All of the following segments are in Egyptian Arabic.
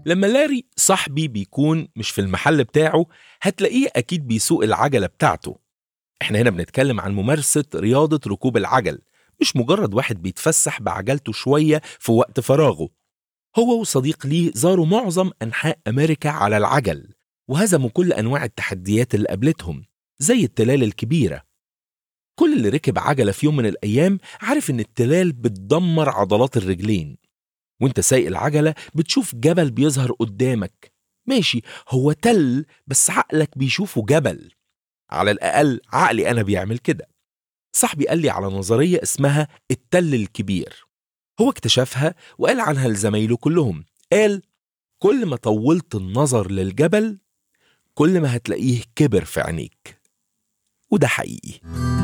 لما لاري صاحبي بيكون مش في المحل بتاعه هتلاقيه أكيد بيسوق العجلة بتاعته احنا هنا بنتكلم عن ممارسة رياضة ركوب العجل مش مجرد واحد بيتفسح بعجلته شوية في وقت فراغه هو وصديق ليه زاروا معظم أنحاء أمريكا على العجل وهزموا كل أنواع التحديات اللي قابلتهم زي التلال الكبيرة كل اللي ركب عجلة في يوم من الأيام عارف إن التلال بتدمر عضلات الرجلين وانت سايق العجلة بتشوف جبل بيظهر قدامك ماشي هو تل بس عقلك بيشوفه جبل على الأقل عقلي أنا بيعمل كده صاحبي قال لي على نظرية اسمها التل الكبير هو اكتشفها وقال عنها لزمايله كلهم قال كل ما طولت النظر للجبل كل ما هتلاقيه كبر في عينيك وده حقيقي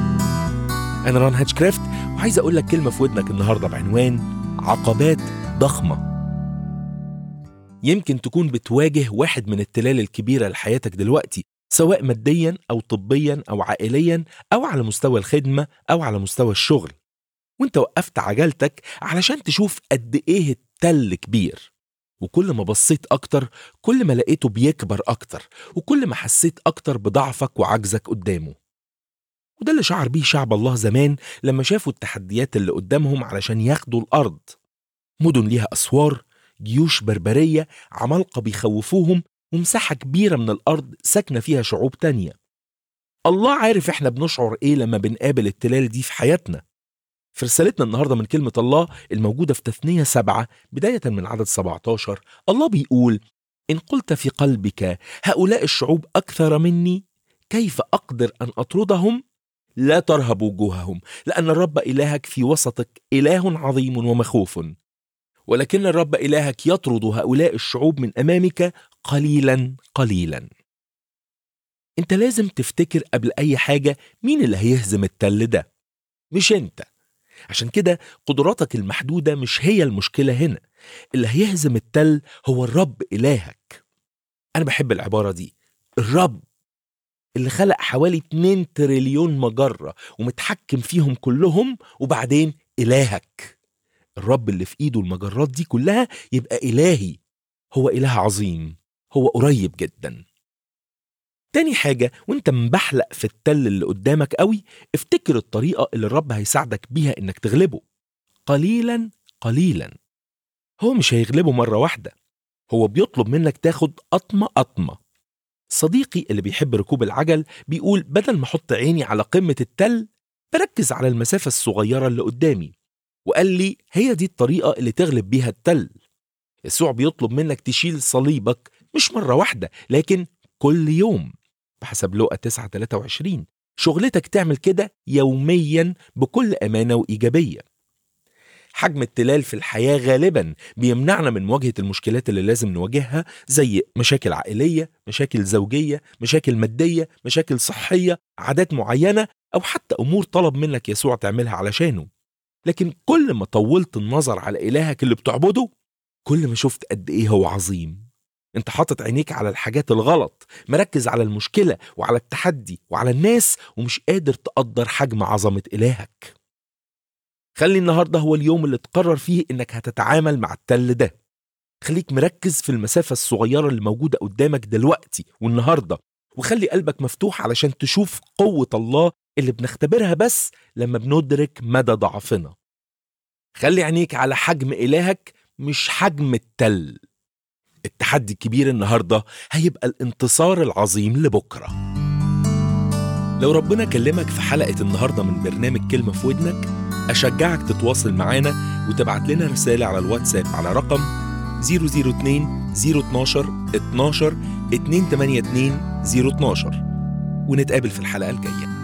أنا ران هاتشكرافت وعايز أقول لك كلمة في ودنك النهاردة بعنوان عقبات ضخمة يمكن تكون بتواجه واحد من التلال الكبيرة لحياتك دلوقتي سواء ماديا أو طبيا أو عائليا أو على مستوى الخدمة أو على مستوى الشغل وانت وقفت عجلتك علشان تشوف قد ايه التل كبير وكل ما بصيت أكتر كل ما لقيته بيكبر أكتر وكل ما حسيت أكتر بضعفك وعجزك قدامه وده اللي شعر بيه شعب الله زمان لما شافوا التحديات اللي قدامهم علشان ياخدوا الأرض مدن ليها أسوار جيوش بربرية عمالقة بيخوفوهم ومساحة كبيرة من الأرض ساكنة فيها شعوب تانية الله عارف احنا بنشعر ايه لما بنقابل التلال دي في حياتنا في رسالتنا النهاردة من كلمة الله الموجودة في تثنية سبعة بداية من عدد 17 الله بيقول إن قلت في قلبك هؤلاء الشعوب أكثر مني كيف أقدر أن أطردهم لا ترهب وجوههم لأن الرب إلهك في وسطك إله عظيم ومخوف ولكن الرب إلهك يطرد هؤلاء الشعوب من أمامك قليلا قليلا انت لازم تفتكر قبل أي حاجة مين اللي هيهزم التل ده مش انت عشان كده قدراتك المحدودة مش هي المشكلة هنا اللي هيهزم التل هو الرب إلهك أنا بحب العبارة دي الرب اللي خلق حوالي 2 تريليون مجرة ومتحكم فيهم كلهم وبعدين إلهك الرب اللي في إيده المجرات دي كلها يبقى إلهي هو إله عظيم هو قريب جدا تاني حاجة وانت مبحلق في التل اللي قدامك قوي افتكر الطريقة اللي الرب هيساعدك بيها انك تغلبه قليلا قليلا هو مش هيغلبه مرة واحدة هو بيطلب منك تاخد قطمة قطمة صديقي اللي بيحب ركوب العجل بيقول بدل ما احط عيني على قمة التل بركز على المسافة الصغيرة اللي قدامي وقال لي هي دي الطريقة اللي تغلب بيها التل يسوع بيطلب منك تشيل صليبك مش مرة واحدة لكن كل يوم بحسب لقا 9 23 شغلتك تعمل كده يوميا بكل أمانة وإيجابية حجم التلال في الحياة غالبا بيمنعنا من مواجهة المشكلات اللي لازم نواجهها زي مشاكل عائلية مشاكل زوجية مشاكل مادية مشاكل صحية عادات معينة أو حتى أمور طلب منك يسوع تعملها علشانه لكن كل ما طولت النظر على إلهك اللي بتعبده كل ما شفت قد إيه هو عظيم انت حاطط عينيك على الحاجات الغلط مركز على المشكلة وعلى التحدي وعلى الناس ومش قادر تقدر حجم عظمة إلهك خلي النهاردة هو اليوم اللي تقرر فيه انك هتتعامل مع التل ده خليك مركز في المسافة الصغيرة اللي موجودة قدامك دلوقتي والنهاردة وخلي قلبك مفتوح علشان تشوف قوة الله اللي بنختبرها بس لما بندرك مدى ضعفنا خلي عينيك على حجم إلهك مش حجم التل التحدي الكبير النهاردة هيبقى الانتصار العظيم لبكرة لو ربنا كلمك في حلقة النهاردة من برنامج كلمة في ودنك أشجعك تتواصل معانا وتبعت لنا رسالة على الواتساب على رقم 002 012 12 282 012 ونتقابل في الحلقة الجاية